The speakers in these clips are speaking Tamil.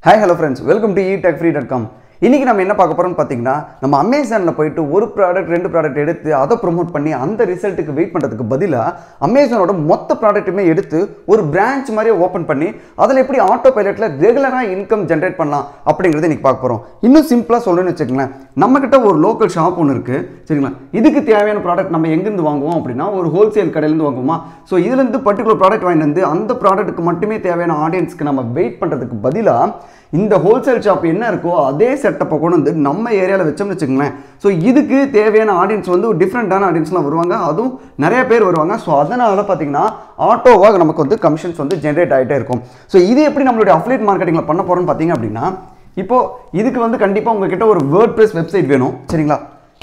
hi hello friends welcome to E tech free dot com இன்றைக்கி நம்ம என்ன பார்க்க போகிறோம்னு பார்த்தீங்கன்னா நம்ம அமேசானில் போயிட்டு ஒரு ப்ராடக்ட் ரெண்டு ப்ராடக்ட் எடுத்து அதை ப்ரோமோட் பண்ணி அந்த ரிசல்ட்டுக்கு வெயிட் பண்ணுறதுக்கு பதிலாக அமேசானோட மொத்த ப்ராடக்ட்டுமே எடுத்து ஒரு பிரான்ச் மாதிரியே ஓப்பன் பண்ணி அதில் எப்படி ஆட்டோ பைலட்டில் ரெகுலராக இன்கம் ஜென்ரேட் பண்ணலாம் அப்படிங்கிறத இன்றைக்கி பார்க்க போகிறோம் இன்னும் சிம்பிளாக சொல்லணும்னு வச்சுக்கோங்களேன் நம்மக்கிட்ட ஒரு லோக்கல் ஷாப் ஒன்று இருக்குது சரிங்களா இதுக்கு தேவையான ப்ராடக்ட் நம்ம எங்கேருந்து வாங்குவோம் அப்படின்னா ஒரு ஹோல்சேல் கடையிலேருந்து வாங்குவோமா ஸோ இதுலேருந்து பர்டிகுலர் ப்ராடக்ட் வாங்கிட்டு வந்து அந்த ப்ராடக்ட்டுக்கு மட்டுமே தேவையான ஆடியன்ஸ்க்கு நம்ம வெயிட் பண்ணுறதுக்கு பதிலாக இந்த ஹோல்சேல் ஷாப் என்ன இருக்கோ அதே செட்டப்பை கொண்டு வந்து நம்ம ஏரியாவில் வச்சோம்னு வச்சுக்கோங்களேன் ஸோ இதுக்கு தேவையான ஆடியன்ஸ் வந்து டிஃப்ரெண்ட்டான ஆடியன்ஸ்லாம் வருவாங்க அதுவும் நிறைய பேர் வருவாங்க ஸோ அதனால் பார்த்தீங்கன்னா ஆட்டோவாக நமக்கு வந்து கமிஷன்ஸ் வந்து ஜென்ரேட் ஆகிட்டே இருக்கும் ஸோ இது எப்படி நம்மளுடைய அஃப்லேட் மார்க்கெட்டிங்கில் பண்ண போகிறோம்னு பார்த்தீங்க அப்படின்னா இப்போ இதுக்கு வந்து கண்டிப்பாக உங்ககிட்ட ஒரு வேர்ட் ப்ரெஸ் வெப்சைட் வேணும் சரிங்களா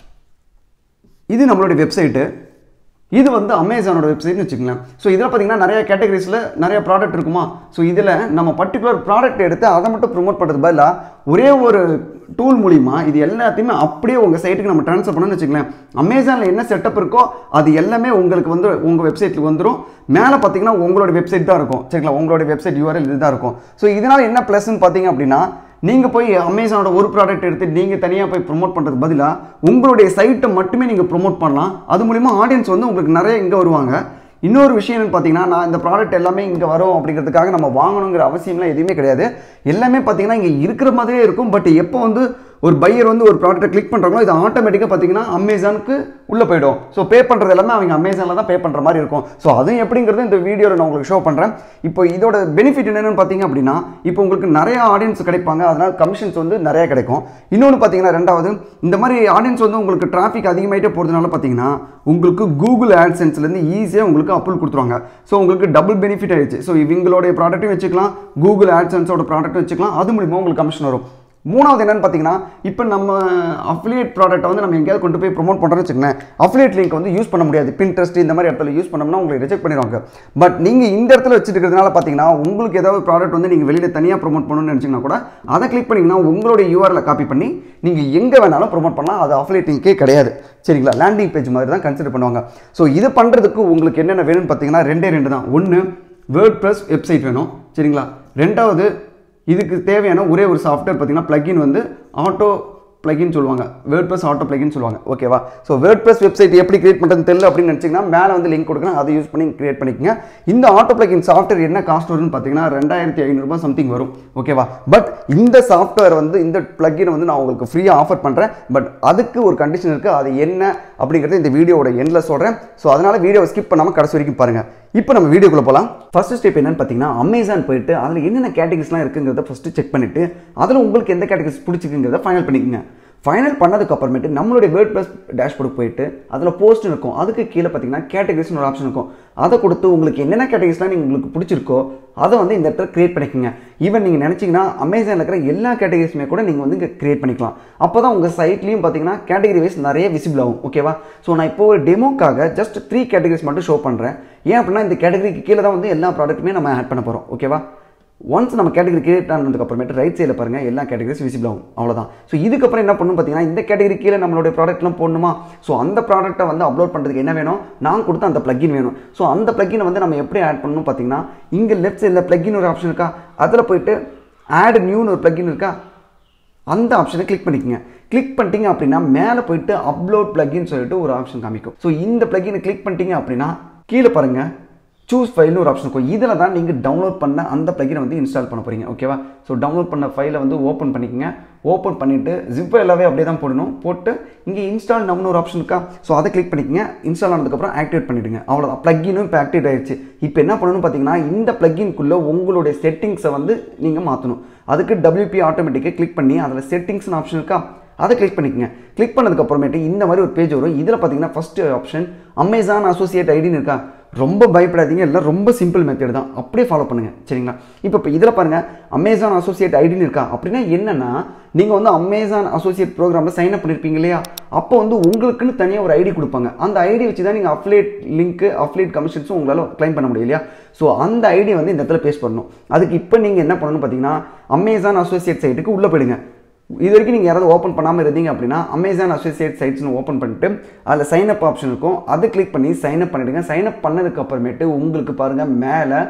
இது நம்மளுடைய வெப்சைட்டு இது வந்து அமேசானோட வெப்சைட்னு வச்சுக்கலாம் ஸோ இதில் பார்த்தீங்கன்னா நிறைய கேட்டகரிஸில் நிறைய ப்ராடக்ட் இருக்குமா ஸோ இதில் நம்ம பர்டிகுலர் ப்ராடக்ட் எடுத்து அதை மட்டும் ப்ரொமோட் பண்ணுறது பதிலாக ஒரே ஒரு டூல் மூலிமா இது எல்லாத்தையுமே அப்படியே உங்கள் சைட்டுக்கு நம்ம ட்ரான்ஸ்ஃபர் பண்ணணும்னு வச்சுக்கலாம் அமேசானில் என்ன செட்டப் இருக்கோ அது எல்லாமே உங்களுக்கு வந்து உங்கள் வெப்சைட்டுக்கு வந்துடும் மேலே பார்த்தீங்கன்னா உங்களோட வெப்சைட் தான் இருக்கும் சரிங்களா உங்களோட வெப்சைட் யூஆர்எல் இதுதான் இருக்கும் ஸோ இதனால் என்ன ப்ளஸ்ன்னு பார்த்தீங்க அப்படின்னா நீங்கள் போய் அமேசானோட ஒரு ப்ராடக்ட் எடுத்து நீங்கள் தனியாக போய் ப்ரொமோட் பண்ணுறதுக்கு பதிலாக உங்களுடைய சைட்டை மட்டுமே நீங்கள் ப்ரொமோட் பண்ணலாம் அது மூலிமா ஆடியன்ஸ் வந்து உங்களுக்கு நிறைய இங்கே வருவாங்க இன்னொரு விஷயம் என்னன்னு பார்த்தீங்கன்னா நான் இந்த ப்ராடக்ட் எல்லாமே இங்கே வரும் அப்படிங்கிறதுக்காக நம்ம வாங்கணுங்கிற அவசியம்லாம் எதுவுமே கிடையாது எல்லாமே பார்த்தீங்கன்னா இங்கே இருக்கிற மாதிரியே இருக்கும் பட் எப்போ வந்து ஒரு பையர் வந்து ஒரு ப்ராடக்ட்டை கிளிக் பண்ணுறாங்களோ இது ஆட்டோமேட்டிக்காக பார்த்தீங்கன்னா அமேசானுக்கு உள்ளே போயிடும் ஸோ பே பண்ணுறது எல்லாமே அவங்க அமேசானில் தான் பே பண்ணுற மாதிரி இருக்கும் ஸோ அதுவும் எப்படிங்கிறது இந்த வீடியோவில் நான் உங்களுக்கு ஷோ பண்ணுறேன் இப்போ இதோட பெனிஃபிட் என்னென்னு பார்த்தீங்க அப்படின்னா இப்போ உங்களுக்கு நிறைய ஆடியன்ஸ் கிடைப்பாங்க அதனால் கமிஷன்ஸ் வந்து நிறைய கிடைக்கும் இன்னொன்று பார்த்தீங்கன்னா ரெண்டாவது இந்த மாதிரி ஆடியன்ஸ் வந்து உங்களுக்கு டிராஃபிக் அதிகமாகிட்டே போகிறதுனால பார்த்தீங்கன்னா உங்களுக்கு கூகுள் ஆட்சென்ஸ்லேருந்து ஈஸியாக உங்களுக்கு அப்ரூவல் கொடுத்துருவாங்க ஸோ உங்களுக்கு டபுள் பெனிஃபிட் ஆயிடுச்சு ஸோ இவங்களுடைய ப்ராடக்ட்டும் வச்சுக்கலாம் கூகுள் ஆட்சென்ஸோட ப்ராடக்ட்டும் வச்சுக்கலாம் அது மூலிமா உங்களுக்கு கமிஷன் வரும் மூணாவது என்னன்னு பார்த்தீங்கன்னா இப்போ நம்ம அஃபிலியேட் ப்ராடக்ட்டை வந்து நம்ம எங்கேயாவது கொண்டு போய் ப்ரொமோட் பண்ணுறோம்னு வச்சுக்கோங்களேன் அஃபிலியேட் லிங்க் வந்து யூஸ் பண்ண முடியாது பின்ட்ரெஸ்ட் இந்த மாதிரி இடத்துல யூஸ் பண்ணோம்னா உங்களுக்கு ரிஜெக்ட் பண்ணிடுவாங்க பட் நீங்கள் இந்த இடத்துல வச்சுட்டு இருக்கிறதுனால பார்த்தீங்கன்னா உங்களுக்கு ஏதாவது ப்ராடக்ட் வந்து நீங்கள் வெளியில் தனியாக ப்ரொமோட் பண்ணணும்னு நினச்சிங்கன்னா கூட அதை கிளிக் பண்ணிங்கன்னா உங்களுடைய யூஆரில் காப்பி பண்ணி நீங்கள் எங்கே வேணாலும் ப்ரொமோட் பண்ணலாம் அது அஃபிலியேட் லிங்கே கிடையாது சரிங்களா லேண்டிங் பேஜ் மாதிரி தான் கன்சிடர் பண்ணுவாங்க ஸோ இது பண்ணுறதுக்கு உங்களுக்கு என்னென்ன வேணும்னு பார்த்தீங்கன்னா ரெண்டே ரெண்டு தான் ஒன்று வேர்ட் ப்ளஸ் வெப்சைட் வேணும் சரிங்களா ரெண்டாவது இதுக்கு தேவையான ஒரே ஒரு சாஃப்ட்வேர் பார்த்தீங்கன்னா பிளகின் வந்து ஆட்டோ பிளகின் சொல்லுவாங்க வேர்ட் ப்ளஸ் ஆட்டோ பிளகின் சொல்லுவாங்க ஓகேவா ஸோ வேர்ட் ப்ளஸ் வெப்சைட் எப்படி கிரியேட் பண்ணுறதுன்னு தெரியல அப்படின்னு நினச்சிங்கன்னா மேலே வந்து லிங்க் கொடுக்குறேன் அதை யூஸ் பண்ணி கிரியேட் பண்ணிக்கங்க இந்த ஆட்டோ பிளகின் சாஃப்ட்வேர் என்ன காஸ்ட் வரும்னு பார்த்தீங்கன்னா ரெண்டாயிரத்தி ஐநூறுரூபா சம்திங் வரும் ஓகேவா பட் இந்த சாஃப்ட்வேர் வந்து இந்த பிளகின் வந்து நான் உங்களுக்கு ஃப்ரீயாக ஆஃபர் பண்ணுறேன் பட் அதுக்கு ஒரு கண்டிஷன் இருக்குது அது என்ன அப்படிங்கிறது இந்த வீடியோவோட எண்டில் சொல்கிறேன் ஸோ அதனால் வீடியோவை ஸ்கிப் பண்ணாமல் கடைசி வரைக்கும் பாருங்கள் இப்போ நம்ம வீடியோக்குள்ளே போகலாம் ஃபர்ஸ்ட் ஸ்டெப் என்னன்னு பார்த்தீங்கன்னா அமேசான் போயிட்டு அதில் என்னென்ன கேட்டகரிஸ்லாம் இருக்குங்கிறத ஃபஸ்ட்டு செக் பண்ணிவிட்டு அதில் உங்களுக்கு எந்த கேட்டகரிஸ் பிடிச்சிருக்குங்கிறத ஃபைனல் பண்ணிக்கோங்க ஃபைனல் பண்ணதுக்கு அப்புறமேட்டு நம்மளுடைய வேர்ட் ப்ளஸ் டேஷ்போர்டுக்கு போயிட்டு அதில் போஸ்ட் இருக்கும் அதுக்கு கீழே பார்த்தீங்கன்னா கேட்டகரிஸ்னு ஒரு ஆப்ஷன் இருக்கும் அதை கொடுத்து உங்களுக்கு என்னென்ன கேட்டகரிஸ்லாம் நீங்கள் உங்களுக்கு பிடிச்சிருக்கோ அதை வந்து இந்த இடத்துல கிரியேட் பண்ணிக்கோங்க ஈவன் நீங்கள் நினச்சிங்கன்னா அமேசானில் இருக்கிற எல்லா கேட்டகரிஸுமே கூட நீங்கள் வந்து இங்கே கிரியேட் பண்ணிக்கலாம் அப்போ தான் உங்கள் சைட்லேயும் பார்த்தீங்கன்னா கேட்டகரி வைஸ் நிறைய விசிபிள் ஆகும் ஓகேவா ஸோ நான் இப்போ ஒரு டெமோக்காக ஜஸ்ட் த்ரீ கேட்டகரிஸ் மட்டும் ஷோ பண்ணுறேன் ஏன் அப்படின்னா இந்த கேட்டகரிக்கு கீழே தான் வந்து எல்லா ப்ராடக்ட்டுமே நம்ம ஆட் பண்ண போகிறோம் ஓகேவா ஒன்ஸ் நம்ம கேட்டகரி கிரியேட் ஆனதுக்கு அப்புறமேட்டு ரைட் சைடில் பாருங்கள் எல்லா கேட்டகரிஸ் விசிபிள் ஆகும் அவ்வளோதான் ஸோ இதுக்கப்புறம் என்ன பண்ணணும் பார்த்தீங்கன்னா இந்த கேட்டகரி கீழே நம்மளுடைய ப்ராடக்ட்லாம் போடணுமா ஸோ அந்த ப்ராடக்ட்டை வந்து அப்லோட் பண்ணுறதுக்கு என்ன வேணும் நான் கொடுத்த அந்த பிளக்கின் வேணும் ஸோ அந்த பிளக்கினை வந்து நம்ம எப்படி ஆட் பண்ணணும் பார்த்தீங்கன்னா இங்கே லெஃப்ட் சைடில் பிளக்கின் ஒரு ஆப்ஷன் இருக்கா அதில் போயிட்டு ஆட் நியூன்னு ஒரு பிளக்கின் இருக்கா அந்த ஆப்ஷனை கிளிக் பண்ணிக்கங்க கிளிக் பண்ணிட்டீங்க அப்படின்னா மேலே போயிட்டு அப்லோட் பிளகின்னு சொல்லிட்டு ஒரு ஆப்ஷன் காமிக்கும் ஸோ இந்த பிளகினை கிளிக் பண்ணிட்டீங்க அப்படின்னா கீழே பாருங்கள் சூஸ் ஃபைல்னு ஒரு ஆப்ஷன் இருக்கும் இதில் தான் நீங்கள் டவுன்லோட் பண்ண அந்த பிளகினை வந்து இன்ஸ்டால் பண்ண போகிறீங்க ஓகேவா ஸோ டவுன்லோட் பண்ண ஃபைலை வந்து ஓப்பன் பண்ணிக்கோங்க ஓப்பன் பண்ணிவிட்டு ஜிப் எல்லாமே அப்படியே தான் போடணும் போட்டு இங்கே இன்ஸ்டால் நம்னு ஒரு ஆப்ஷன் இருக்கா ஸோ அதை கிளிக் பண்ணிக்கங்க இன்ஸ்டால் ஆனதுக்கப்புறம் ஆக்டிவேட் பண்ணிவிடுங்க அவ்வளோதான் ப்ளக்கினும் இப்போ ஆக்டிவேட் ஆயிடுச்சு இப்போ என்ன பண்ணணும்னு பார்த்தீங்கன்னா இந்த ப்ளக்கின்குள்ளே உங்களுடைய செட்டிங்ஸை வந்து நீங்கள் மாற்றணும் அதுக்கு டபிள்யூபி ஆட்டோமேட்டிக்காக கிளிக் பண்ணி அதில் செட்டிங்ஸ்னு ஆப்ஷன் இருக்கா அதை கிளிக் பண்ணிக்கங்க கிளிக் பண்ணதுக்கு அப்புறமேட்டு இந்த மாதிரி ஒரு பேஜ் வரும் இதில் பார்த்தீங்கன்னா ஃபர்ஸ்ட் ஆப்ஷன் அமேசான் அசோசியேட் ஐடின்னு இருக்கா ரொம்ப பயப்படாதீங்க எல்லாம் ரொம்ப சிம்பிள் மெத்தட் தான் அப்படியே ஃபாலோ பண்ணுங்கள் சரிங்களா இப்போ இப்போ இதில் பாருங்கள் அமேசான் அசோசியேட் ஐடின்னு இருக்கா அப்படின்னா என்னென்னா நீங்கள் வந்து அமேசான் அசோசியேட் ப்ரோக்ராமில் சைன் அப் பண்ணியிருப்பீங்க இல்லையா அப்போ வந்து உங்களுக்குன்னு தனியாக ஒரு ஐடி கொடுப்பாங்க அந்த ஐடி வச்சு தான் நீங்கள் அப்லேட் லிங்க்கு அப்லேட் கமிஷன்ஸும் உங்களால் கிளைம் பண்ண முடியும் இல்லையா ஸோ அந்த ஐடி வந்து இந்த இடத்துல பேஸ் பண்ணணும் அதுக்கு இப்போ நீங்கள் என்ன பண்ணணும்னு பார்த்தீங்கன்னா அமேசான் அசோசியேட் சைட்டுக்கு உள்ளே போயிடுங்க இது வரைக்கும் நீங்கள் யாராவது ஓப்பன் பண்ணாமல் இருந்தீங்க அப்படின்னா அமேசான் அசோசியேட் சைட்ஸ்னு ஓப்பன் பண்ணிட்டு அதில் சைன் அப் ஆப்ஷன் இருக்கும் அதை கிளிக் பண்ணி சைன் அப் பண்ணிவிடுங்க சைன் அப் பண்ணதுக்கு அப்புறமேட்டு உங்களுக்கு பாருங்கள் மேலே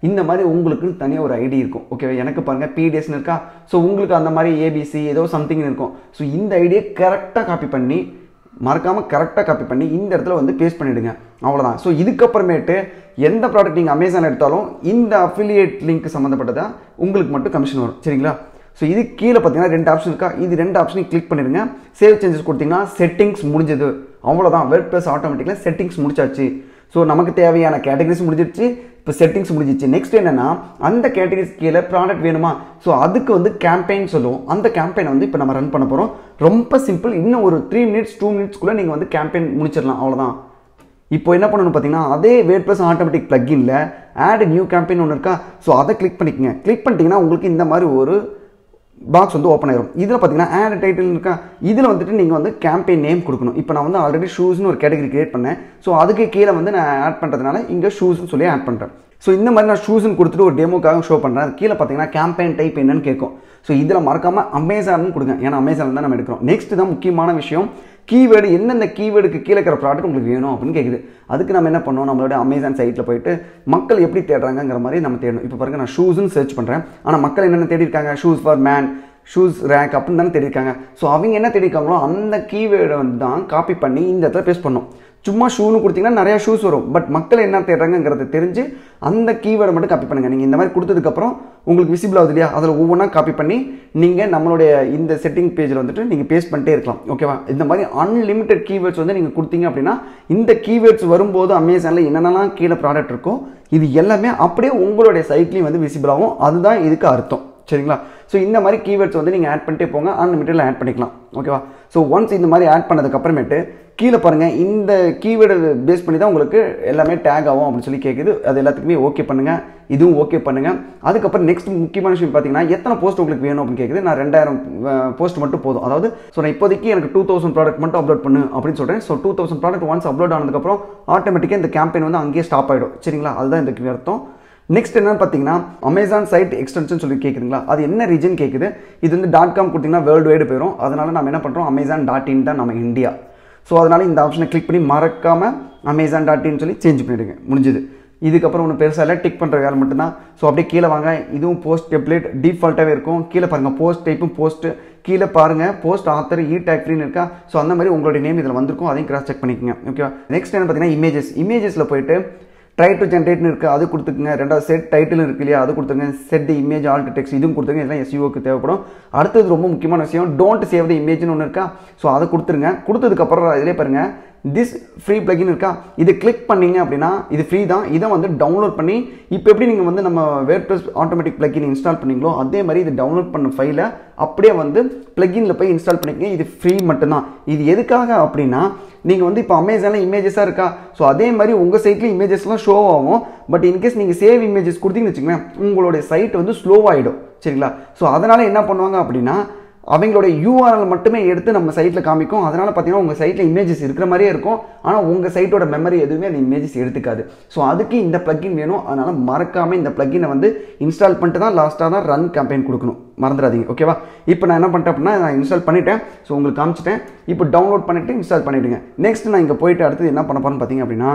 இந்த மாதிரி உங்களுக்கு தனியாக ஒரு ஐடி இருக்கும் ஓகேவா எனக்கு பாருங்கள் பிடிஎஸ்னு இருக்கா ஸோ உங்களுக்கு அந்த மாதிரி ஏபிசி ஏதோ சம்திங் இருக்கும் ஸோ இந்த ஐடியை கரெக்டாக காப்பி பண்ணி மறக்காமல் கரெக்டாக காப்பி பண்ணி இந்த இடத்துல வந்து பேஸ்ட் பண்ணிவிடுங்க அவ்வளோதான் ஸோ இதுக்கப்புறமேட்டு எந்த ப்ராடக்ட் நீங்கள் அமேசான் எடுத்தாலும் இந்த அஃபிலியேட் லிங்க் சம்மந்தப்பட்டதா உங்களுக்கு மட்டும் கமிஷன் வரும் சரிங்களா ஸோ இது கீழே பார்த்தீங்கன்னா ரெண்டு ஆப்ஷன் இருக்கா இது ரெண்டு ஆப்ஷனையும் கிளிக் பண்ணிடுங்க சேவ் சேஞ்சஸ் கொடுத்தீங்கன்னா செட்டிங்ஸ் முடிஞ்சது அவ்வளோதான் வெப் ப்ளஸ் ஆட்டோமேட்டிக்கலாக செட்டிங்ஸ் முடிச்சாச்சு ஸோ நமக்கு தேவையான கேட்டகரிஸ் முடிஞ்சிருச்சு இப்போ செட்டிங்ஸ் முடிஞ்சிச்சு நெக்ஸ்ட் என்னன்னா அந்த கேட்டகரிஸ் கீழே ப்ராடக்ட் வேணுமா ஸோ அதுக்கு வந்து கேம்பெயின் சொல்லுவோம் அந்த கேம்பெயினை வந்து இப்போ நம்ம ரன் பண்ண போகிறோம் ரொம்ப சிம்பிள் இன்னும் ஒரு த்ரீ மினிட்ஸ் டூ மினிட்ஸ்க்குள்ளே நீங்கள் வந்து கேம்பெயின் முடிச்சிடலாம் அவ்வளோதான் இப்போ என்ன பண்ணணும் பார்த்தீங்கன்னா அதே வேட் ப்ளஸ் ஆட்டோமேட்டிக் பிளக்கின்ல ஆட் நியூ கேம்பெயின் ஒன்று இருக்கா ஸோ அதை கிளிக் பண்ணிக்கங்க கிளிக் பண்ணிட்டீங்கன்னா உங்களுக்கு இந்த மாதிரி ஒரு பாக்ஸ் வந்து ஓப்பன் ஆயிரும் இதில் பார்த்தீங்கன்னா ஆட் டைட்டில் இருக்கா இதில் வந்துட்டு நீங்கள் வந்து கேம்பெயின் நேம் கொடுக்கணும் இப்போ நான் வந்து ஆல்ரெடி ஷூஸ்னு ஒரு கேட்டகரி கிரியேட் பண்ணேன் ஸோ அதுக்கு கீழே வந்து நான் ஆட் பண்ணுறதுனால இங்கே ஷூஸ்னு சொல்லி ஆட் பண்ணுறேன் ஸோ இந்த மாதிரி நான் ஷூஸ்னு கொடுத்துட்டு ஒரு டெமோக்காக ஷோ பண்ணுறேன் அது கீழே பார்த்தீங்கன்னா கேம்பெயின் டைப் என்னன்னு கேட்கும் ஸோ இதில் மறக்காமல் அமேசான் கொடுங்க ஏன்னா அமேசான் தான் நம்ம எடுக்கிறோம் நெக்ஸ்ட் தான் முக்கியமான விஷயம் கீவேர்டு எந்தெந்த கீவேர்டுக்கு கீழே இருக்கிற ப்ராடக்ட் உங்களுக்கு வேணும் அப்படின்னு கேட்குது அதுக்கு நம்ம என்ன பண்ணோம் நம்மளோட அமேசான் சைட்டில் போயிட்டு மக்கள் எப்படி தேடுறாங்கங்கிற மாதிரி நம்ம தேடணும் இப்போ பாருங்க நான் ஷூஸ்னு சர்ச் பண்ணுறேன் ஆனால் மக்கள் என்னென்ன தேடி இருக்காங்க shoes for man shoes rack அப்படின்னு தானே தேடிருக்காங்க ஸோ அவங்க என்ன தேடிருக்காங்களோ அந்த கீவேர்டை வந்து தான் காப்பி பண்ணி இந்த இடத்துல பேஸ்ட் பண்ணோம் சும்மா ஷூன்னு கொடுத்தீங்கன்னா நிறையா ஷூஸ் வரும் பட் மக்கள் என்ன தேடுறாங்கிறத தெரிஞ்சு அந்த கீவேர்டை மட்டும் காப்பி பண்ணுங்கள் நீங்கள் இந்த மாதிரி கொடுத்ததுக்கப்புறம் உங்களுக்கு விசிபிள் ஆகுது இல்லையா அதில் ஒவ்வொன்றா காப்பி பண்ணி நீங்கள் நம்மளுடைய இந்த செட்டிங் பேஜில் வந்துட்டு நீங்கள் பேஸ்ட் பண்ணிட்டே இருக்கலாம் ஓகேவா இந்த மாதிரி அன்லிமிட்டெட் கீவேர்ட்ஸ் வந்து நீங்கள் கொடுத்தீங்க அப்படின்னா இந்த கீவேர்ட்ஸ் வரும்போது அமேசானில் என்னென்னலாம் கீழே ப்ராடக்ட் இருக்கோ இது எல்லாமே அப்படியே உங்களுடைய சைட்லேயும் வந்து விசிபிள் ஆகும் அதுதான் இதுக்கு அர்த்தம் சரிங்களா ஸோ இந்த மாதிரி கீவேர்ட்ஸ் வந்து நீங்கள் ஆட் பண்ணிட்டே போங்க அன்லிமிட்டடில் ஆட் பண்ணிக்கலாம் ஓகேவா ஸோ ஒன்ஸ் இந்த மாதிரி ஆட் பண்ணதுக்கு அப்புறமேட்டு கீழே பாருங்கள் இந்த கீவேர்டை பேஸ் பண்ணி தான் உங்களுக்கு எல்லாமே டேக் ஆகும் அப்படின்னு சொல்லி கேட்குது அது எல்லாத்துக்குமே ஓகே பண்ணுங்கள் இதுவும் ஓகே பண்ணுங்கள் அதுக்கப்புறம் நெக்ஸ்ட் முக்கியமான விஷயம் பார்த்தீங்கன்னா எத்தனை போஸ்ட் உங்களுக்கு வேணும் அப்படின்னு கேட்குது நான் ரெண்டாயிரம் போஸ்ட் மட்டும் போதும் அதாவது ஸோ நான் இப்போதைக்கு எனக்கு டூ தௌசண்ட் ப்ராடக்ட் மட்டும் அப்லோட் பண்ணு அப்படின்னு சொல்கிறேன் so two thousand product once upload ஆனதுக்கப்புறம் ஆட்டோமேட்டிக்காக இந்த கேம்பெயின் வந்து அங்கேயே ஸ்டாப் ஆகிடும் சரிங்களா அதுதான் இதுக்கு அர்த்தம் நெக்ஸ்ட் என்னன்னு பார்த்தீங்கன்னா அமேசான் சைட் எக்ஸ்டென்ஷன் சொல்லி கேட்குதுங்களா அது என்ன ரீஜன் கேட்குது இது வந்து டாட் காம் கொடுத்தீங்கன்னா வேர்ல்டு வைடு போயிடும் அதனால நம்ம என்ன பண்ணுறோம் அமேசான் டாட் இன் தான் நம்ம இந்தியா ஸோ அதனால இந்த ஆப்ஷனை கிளிக் பண்ணி மறக்காமல் அமேசான் டாட் இன் சொல்லி சேஞ்ச் பண்ணிவிடுங்க முடிஞ்சுது இதுக்கப்புறம் ஒன்றும் பெருசாக இல்லை டிக் பண்ணுற வேலை மட்டும்தான் ஸோ அப்படியே கீழே வாங்க இதுவும் போஸ்ட் டெப்ளேட் டிஃபால்ட்டாகவே இருக்கும் கீழே பாருங்கள் போஸ்ட் டைப்பும் போஸ்ட் கீழே பாருங்கள் போஸ்ட் ஆத்தர் இ டேக் ஃப்ரீன்னு இருக்கா ஸோ அந்த மாதிரி உங்களுடைய நேம் இதில் வந்திருக்கும் அதையும் கிராஸ் செக் பண்ணிக்கோங்க ஓகேவா நெக்ஸ்ட் என்ன பார்த்தீங்கன்னா இமேஜஸ் இமேஜஸில் போயிட்டு ட்ரை டு ஜென்ரேட்னு இருக்குது அது கொடுத்துக்குங்க ரெண்டாவது செட் டைட்டில் இருக்கு இல்லையா அது கொடுத்துருங்க set the image alt text இதுவும் கொடுத்துருங்க இதெல்லாம் எஸ்யூஓக்கு தேவைப்படும் அடுத்தது ரொம்ப முக்கியமான விஷயம் டோன்ட் சேவ் தி இமேஜ்னு ஒன்று இருக்கா ஸோ அதை கொடுத்துருங்க கொடுத்ததுக்கப்புறம் இதிலே பாருங்கள் திஸ் ஃப்ரீ பிளகின் இருக்கா இது கிளிக் பண்ணீங்க அப்படின்னா இது ஃப்ரீ தான் இதை வந்து டவுன்லோட் பண்ணி இப்போ எப்படி நீங்கள் வந்து நம்ம WordPress automatic plugin install பண்ணீங்களோ அதே மாதிரி இது டவுன்லோட் பண்ண ஃபைலை அப்படியே வந்து பிளகின்ல போய் இன்ஸ்டால் பண்ணிக்கங்க இது ஃப்ரீ மட்டும்தான் இது எதுக்காக அப்படின்னா நீங்கள் வந்து இப்போ அமேசானில் இமேஜஸாக இருக்கா ஸோ அதே மாதிரி உங்கள் சைட்லேயும் இமேஜஸ்லாம் ஷோ ஆகும் பட் இன்கேஸ் நீங்கள் சேவ் இமேஜஸ் கொடுத்தீங்கன்னு வச்சுக்கோங்களேன் உங்களுடைய சைட் வந்து ஸ்லோவாகிடும் சரிங்களா ஸோ அதனால் என்ன பண்ணுவாங்க அப்படின்னா அவங்களோட யூஆர்எல் மட்டுமே எடுத்து நம்ம சைட்டில் காமிக்கும் அதனால் பார்த்தீங்கன்னா உங்கள் சைட்டில் இமேஜஸ் இருக்கிற மாதிரியே இருக்கும் ஆனால் உங்கள் சைட்டோட மெமரி எதுவுமே அந்த இமேஜஸ் எடுத்துக்காது ஸோ அதுக்கு இந்த பிளக்கின் வேணும் அதனால் மறக்காமல் இந்த பிளக்கினை வந்து இன்ஸ்டால் பண்ணிட்டு தான் லாஸ்ட்டாக தான் ரன் கேம்பெயின் கொடுக்கணும் மறந்துடாதீங்க ஓகேவா இப்போ நான் என்ன பண்ணிட்டேன் அப்படின்னா நான் இன்ஸ்டால் பண்ணிட்டேன் ஸோ உங்களுக்கு காமிச்சிட்டேன் இப்போ டவுன்லோட் பண்ணிவிட்டு இன்ஸ்டால் பண்ணிவிடுங்க நெக்ஸ்ட் நான் இங்கே போயிட்டு அடுத்து என்ன பண்ண போகிறேன்னு பார்த்தீங்க அப்படின்னா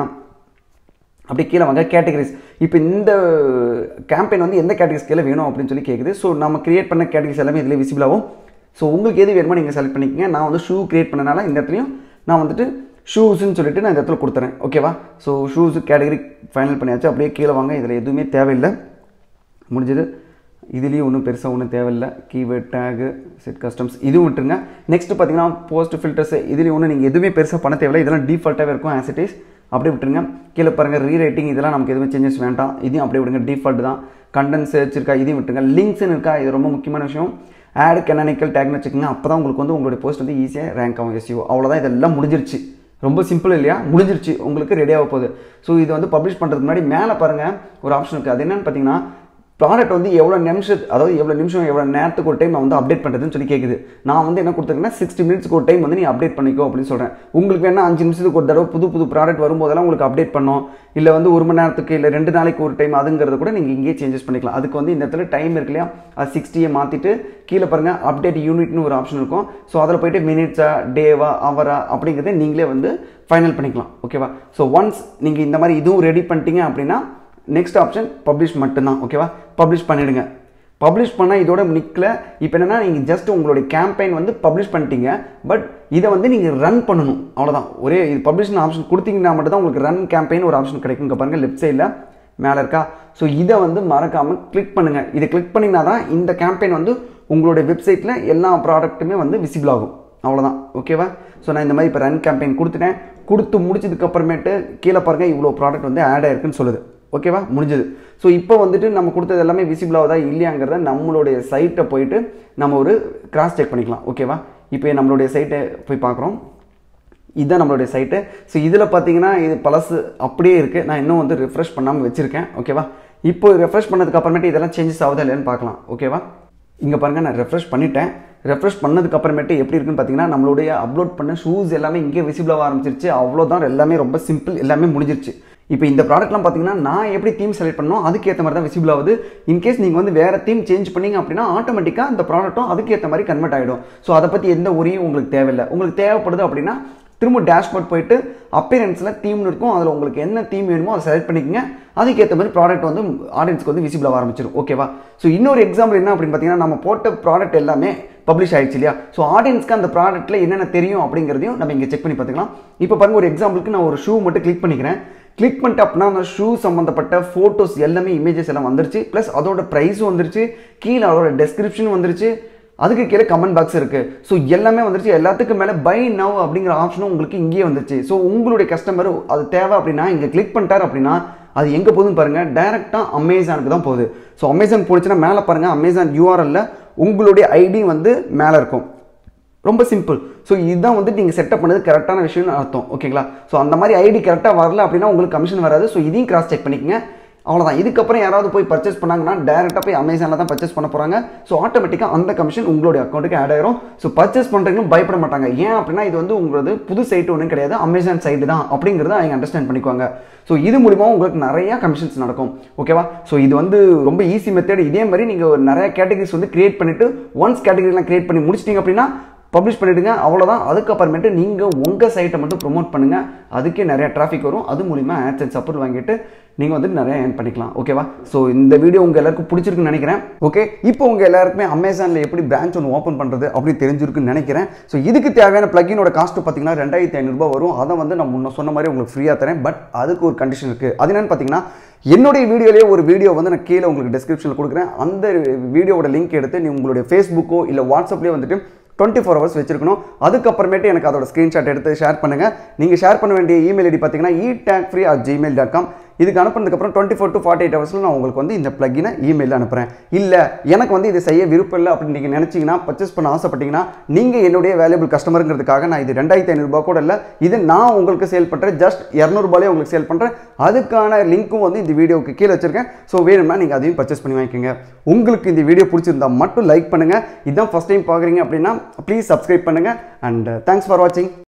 அப்படியே கீழே வாங்க கேட்டகரிஸ் இப்போ இந்த கேம்பெயின் வந்து எந்த கேட்டகரிஸ் கீழே வேணும் அப்படின்னு சொல்லி கேட்குது ஸோ நம்ம கிரியேட் பண்ண கேட்டகரிஸ் எல்லாமே இதில் விசிபிள் ஆகும் ஸோ உங்களுக்கு எது வேணுமோ நீங்கள் செலக்ட் பண்ணிக்கங்க நான் வந்து ஷூ கிரியேட் பண்ணனால இந்த இடத்துலையும் நான் வந்துட்டு ஷூஸ்ன்னு சொல்லிட்டு நான் இந்த இடத்துல கொடுத்துறேன் ஓகேவா ஸோ ஷூஸ் கேட்டகரி ஃபைனல் பண்ணியாச்சு அப்படியே கீழே வாங்க இதில் எதுவுமே தேவையில்லை முடிஞ்சது இதுலேயும் ஒன்றும் பெருசாக ஒன்றும் தேவையில்லை கீவேர்ட் டேகு செட் கஸ்டம்ஸ் இதுவும் விட்டுருங்க நெக்ஸ்ட் பார்த்தீங்கன்னா போஸ்ட் ஃபில்டர்ஸ் இதுலேயும் ஒன்றும் நீங்கள் எதுவுமே பெருசாக பண்ண தேவையில்லை இதெல்லாம் டிஃபால்ட்டாகவே இருக்கும் ஆஸ் இட் இஸ் அப்படியே விட்டுருங்க கீழே பாருங்கள் ரீரைட்டிங் இதெல்லாம் நமக்கு எதுவுமே சேஞ்சஸ் வேண்டாம் இதையும் அப்படியே விடுங்க டிஃபால்ட் தான் கண்டென்ட் சர்ச் இருக்கா இதையும் விட்டுருங்க லிங்க்ஸ்னு இருக்கா இது ரொம்ப முக்கியமான விஷயம் ஆட் கெனானிக்கல் டேக்னு வச்சுக்கோங்க அப்போ தான் உங்களுக்கு வந்து உங்களுடைய போஸ்ட் வந்து ஈஸியாக ரேங்க் ஆகும் எஸ்யூ அவ்வளோதான் இதெல்லாம் முடிஞ்சிருச்சு ரொம்ப சிம்பிள் இல்லையா முடிஞ்சிருச்சு உங்களுக்கு ரெடி ஆக போகுது ஸோ இது வந்து பப்ளிஷ் பண்ணுறதுக்கு முன்னாடி மேலே பாருங்கள் ஒரு ஆப்ஷன் இருக்குது அது என்னென்னு பார்த்தீங்கன்னா ப்ராடக்ட் வந்து எவ்வளோ நிமிஷம் அதாவது எவ்வளோ நிமிஷம் எவ்வளோ நேரத்துக்கு ஒரு டைம் நான் வந்து அப்டேட் பண்ணுறதுன்னு சொல்லி கேட்குது நான் வந்து என்ன கொடுத்துருக்கேன்னா சிக்ஸ்டி மினிட்ஸ்க்கு ஒரு டைம் வந்து நீ அப்டேட் பண்ணிக்கோ அப்படின்னு சொல்கிறேன் உங்களுக்கு வேணா அஞ்சு நிமிஷத்துக்கு ஒரு தடவை புது புது ப்ராடக்ட் வரும்போதெல்லாம் உங்களுக்கு அப்டேட் பண்ணோம் இல்லை வந்து ஒரு மணி நேரத்துக்கு இல்லை ரெண்டு நாளைக்கு ஒரு டைம் அதுங்கிறத கூட நீங்கள் இங்கேயே சேஞ்சஸ் பண்ணிக்கலாம் அதுக்கு வந்து இந்த இடத்துல டைம் இருக்கு இல்லையா அது சிக்ஸ்டியை மாற்றிட்டு கீழே பாருங்கள் அப்டேட் யூனிட்னு ஒரு ஆப்ஷன் இருக்கும் ஸோ அதில் போயிட்டு மினிட்ஸா டேவா அவரா அப்படிங்கிறத நீங்களே வந்து ஃபைனல் பண்ணிக்கலாம் ஓகேவா ஸோ ஒன்ஸ் நீங்கள் இந்த மாதிரி இதுவும் ரெடி பண்ணிட்டீங்க அப்படின்னா நெக்ஸ்ட் ஆப்ஷன் பப்ளிஷ் மட்டும்தான் ஓகேவா பப்ளிஷ் பண்ணிடுங்க பப்ளிஷ் பண்ணால் இதோட நிற்கல இப்போ என்னென்னா நீங்கள் ஜஸ்ட் உங்களுடைய கேம்பெயின் வந்து பப்ளிஷ் பண்ணிட்டீங்க பட் இதை வந்து நீங்கள் ரன் பண்ணணும் அவ்வளோதான் ஒரே இது பப்ளிஷ்னு ஆப்ஷன் கொடுத்தீங்கன்னா மட்டும் தான் உங்களுக்கு ரன் கேம்பெயின் ஒரு ஆப்ஷன் கிடைக்கும் இங்கே பாருங்கள் லெஃப்ட் சைடில் மேலே இருக்கா ஸோ இதை வந்து மறக்காமல் கிளிக் பண்ணுங்கள் இதை கிளிக் பண்ணிங்கன்னா தான் இந்த கேம்பெயின் வந்து உங்களுடைய வெப்சைட்டில் எல்லா ப்ராடக்ட்டுமே வந்து விசிபிள் ஆகும் அவ்வளோதான் ஓகேவா ஸோ நான் இந்த மாதிரி இப்போ ரன் கேம்பெயின் கொடுத்துட்டேன் கொடுத்து முடிச்சதுக்கு அப்புறமேட்டு கீழே பாருங்கள் இவ்வளோ ப்ராடக்ட் வந்து ஆட் ஆயிருக்குன்னு சொல்லுது ஓகேவா முடிஞ்சது ஸோ இப்போ வந்துட்டு நம்ம கொடுத்தது எல்லாமே விசிபிள் ஆகுதா இல்லையாங்கிறத நம்மளுடைய சைட்டை போயிட்டு நம்ம ஒரு கிராஸ் செக் பண்ணிக்கலாம் ஓகேவா இப்போ நம்மளுடைய சைட்டை போய் பார்க்குறோம் இதுதான் நம்மளுடைய சைட்டு ஸோ இதில் பார்த்தீங்கன்னா இது பழசு அப்படியே இருக்குது நான் இன்னும் வந்து ரிஃப்ரெஷ் பண்ணாமல் வச்சுருக்கேன் ஓகேவா இப்போ ரெஃப்ரெஷ் பண்ணதுக்கு அப்புறமேட்டு இதெல்லாம் சேஞ்சஸ் ஆகுதா இல்லைன்னு பார்க்கலாம் ஓகேவா இங்கே பாருங்கள் நான் ரெஃப்ரெஷ் பண்ணிட்டேன் ரெஃப்ரெஷ் பண்ணதுக்கு அப்புறமேட்டு எப்படி இருக்குன்னு பார்த்தீங்கன்னா நம்மளுடைய அப்லோட் பண்ண ஷூஸ் எல்லாமே இங்கே விசிபிள் ஆக ஆரம்பிச்சிருச்சு அவ்வளோதான் எல்லாமே ரொம்ப சிம்பிள் எல்லாமே முடிஞ்சிருச்சு இப்போ இந்த ப்ராடக்ட்லாம் பார்த்தீங்கன்னா நான் எப்படி தீம் செலக்ட் பண்ணோம் அதுக்கேற்ற மாதிரி தான் விசிபிள் ஆகுது இன்கேஸ் நீங்கள் வந்து வேறு தீம் சேஞ்ச் பண்ணீங்க அப்படின்னா ஆட்டோமேட்டிக்காக அந்த ப்ராடக்ட்டும் அதுக்கேற்ற மாதிரி கன்வெர்ட் ஆகிடும் ஸோ அதை பற்றி எந்த ஒரியும் உங்களுக்கு தேவையில்லை உங்களுக்கு தேவைப்படுது அப்படின்னா திரும்ப டேஷ்போர்ட் போயிட்டு அப்பேரன்ஸில் தீம்னு இருக்கும் அதில் உங்களுக்கு என்ன தீம் வேணுமோ அதை செலக்ட் பண்ணிக்கங்க அதுக்கேற்ற மாதிரி ப்ராடக்ட் வந்து ஆடியன்ஸ்க்கு வந்து விசிபிள் ஆக ஆரம்பிச்சிடும் ஓகேவா ஸோ இன்னொரு எக்ஸாம்பிள் என்ன அப்படின்னு பார்த்தீங்கன்னா நம்ம போட்ட ப்ராடக்ட் எல்லாமே பப்ளிஷ் ஆயிடுச்சு இல்லையா ஸோ ஆடியன்ஸ்க்கு அந்த ப்ராடக்ட்டில் என்னென்ன தெரியும் அப்படிங்கிறதையும் நம்ம இங்கே செக் பண்ணி பார்த்துக்கலாம் இப்போ பாருங்க ஒரு எக்ஸாம்பிளுக்கு நான் ஒரு ஷூ மட்டும் கிளிக் பண்ணிக்கிறேன் கிளிக் பண்ணிட்டு அப்படின்னா அந்த ஷூ சம்மந்தப்பட்ட ஃபோட்டோஸ் எல்லாமே இமேஜஸ் எல்லாம் வந்துருச்சு ப்ளஸ் அதோட ப்ரைஸும் வந்துருச்சு கீழே அதோட டெஸ்கிரிப்ஷன் வந்துருச்சு அதுக்கு கீழே கமெண்ட் பாக்ஸ் இருக்கு ஸோ எல்லாமே வந்துருச்சு எல்லாத்துக்கும் மேலே பை நவ் அப்படிங்கிற ஆப்ஷனும் உங்களுக்கு இங்கேயே வந்துருச்சு ஸோ உங்களுடைய கஸ்டமர் அது தேவை அப்படின்னா இங்கே கிளிக் பண்ணிட்டார் அப்படின்னா அது எங்கே போகுதுன்னு பாருங்க டைரெக்டாக அமேசானுக்கு தான் போகுது ஸோ அமேசான் போச்சுன்னா மேலே பாருங்க அமேசான் யூஆர்எல்ல உங்களுடைய ஐடி வந்து மேலே இருக்கும் ரொம்ப சிம்பிள் ஸோ இதுதான் வந்து நீங்கள் செட்டப் பண்ணது கரெக்டான விஷயம்னு அர்த்தம் ஓகேங்களா ஸோ அந்த மாதிரி ஐடி கரெக்டாக வரல அப்படின்னா உங்களுக்கு கமிஷன் வராது ஸோ இதையும் கிராஸ் செக் பண்ணிக்கங்க அவ்வளோதான் இதுக்கப்புறம் யாராவது போய் பர்ச்சேஸ் பண்ணாங்கன்னா டேரெக்டாக போய் அமேசானில் தான் பர்ச்சேஸ் பண்ண போகிறாங்க ஸோ ஆட்டோமேட்டிக்காக அந்த கமிஷன் உங்களுடைய அக்கௌண்ட்டுக்கு ஆட் ஆயிரும் ஸோ பர்ச்சேஸ் பண்ணுறவங்களும் பயப்பட மாட்டாங்க ஏன் அப்படின்னா இது வந்து உங்களது புது சைட் ஒன்றும் கிடையாது அமேசான் சைடு தான் அப்படிங்கிறத அவங்க அண்டர்ஸ்டாண்ட் பண்ணிக்குவாங்க ஸோ இது மூலிமா உங்களுக்கு நிறையா கமிஷன்ஸ் நடக்கும் ஓகேவா ஸோ இது வந்து ரொம்ப ஈஸி மெத்தட் இதே மாதிரி நீங்கள் நிறைய கேட்டகரிஸ் வந்து கிரியேட் பண்ணிவிட்டு ஒன்ஸ் கேட்டகரிலாம் கிரியேட் பண்ணி முடிச்சிட்டிங்க அப்படின்னா பப்ளிஷ் பண்ணிவிடுங்க அவ்வளோதான் அதுக்கப்புறமேட்டு நீங்கள் உங்கள் சைட்டை மட்டும் ப்ரொமோட் பண்ணுங்கள் அதுக்கே நிறைய டிராஃபிக் வரும் அது மூலிமா ஆட்சன்ஸ் சப்போர்ட் வாங்கிட்டு நீங்கள் வந்து நிறைய ஏர்ன் பண்ணிக்கலாம் ஓகேவா ஸோ இந்த வீடியோ உங்கள் எல்லாருக்கும் பிடிச்சிருக்குன்னு நினைக்கிறேன் ஓகே இப்போ உங்கள் எல்லாருக்குமே அமேசானில் எப்படி பிரான்ச் ஒன்று ஓப்பன் பண்ணுறது அப்படி தெரிஞ்சிருக்குன்னு நினைக்கிறேன் ஸோ இதுக்கு தேவையான பிளக்கினோட காஸ்ட்டு பார்த்தீங்கன்னா ரெண்டாயிரத்தி ஐநூறுரூபா வரும் அதை வந்து நான் முன்ன சொன்ன மாதிரி உங்களுக்கு ஃப்ரீயாக தரேன் பட் அதுக்கு ஒரு கண்டிஷன் இருக்குது அது என்னென்னு பார்த்தீங்கன்னா என்னுடைய வீடியோலேயே ஒரு வீடியோ வந்து நான் கீழே உங்களுக்கு டிஸ்கிரிப்ஷனில் கொடுக்குறேன் அந்த வீடியோவோட லிங்க் எடுத்து நீ உங்களுடைய ஃபேஸ்புக்கோ இல்லை வாட்ஸ்அப்லேயே வந்துட்டு டுவெண்ட்டி ஃபோர் ஹவர்ஸ் வச்சிருக்கணும் அதுக்கப்புறமேட்டு எனக்கு அதோட ஸ்க்ரீன்ஷாட் எடுத்து ஷேர் பண்ணுங்கள் நீங்கள் ஷேர் பண்ண வேண்டிய இமெயில் ஐடி பார்த்தீங்கன்னா E tech free at Gmail dot com இதுக்கு அனுப்புனதுக்கப்புறம் twenty four to forty eight ஹவர்ஸில் நான் உங்களுக்கு வந்து இந்த பிளக்கினை இமெயில் அனுப்புகிறேன் இல்லை எனக்கு வந்து இதை செய்ய விருப்பம் இல்லை அப்படின்னு நீங்கள் நினச்சிங்கன்னா பர்ச்சேஸ் பண்ண ஆசைப்பட்டீங்கன்னா நீங்கள் என்னுடைய வேல்யூபிள் கஸ்டமருங்கிறதுக்காக நான் இது ரெண்டாயிரத்தி ஐநூறுரூபா கூட இல்லை இது நான் உங்களுக்கு சேல் பண்ணுறேன் ஜஸ்ட் இரநூறுபாலே உங்களுக்கு சேல் பண்ணுறேன் அதுக்கான லிங்க்கும் வந்து இந்த வீடியோவுக்கு கீழே வச்சிருக்கேன் ஸோ வேணும்னா நீங்கள் அதையும் பர்ச்சேஸ் பண்ணி வாங்கிக்கோங்க உங்களுக்கு இந்த வீடியோ பிடிச்சிருந்தா மட்டும் லைக் பண்ணுங்கள் இதுதான் ஃபஸ்ட் டைம் பார்க்குறீங்க அப்படின்னா ப்ளீஸ் சப்ஸ்கிரைப் பண்ணுங்கள் அண்ட் தேங்க்ஸ் ஃபார் வாட்சிங்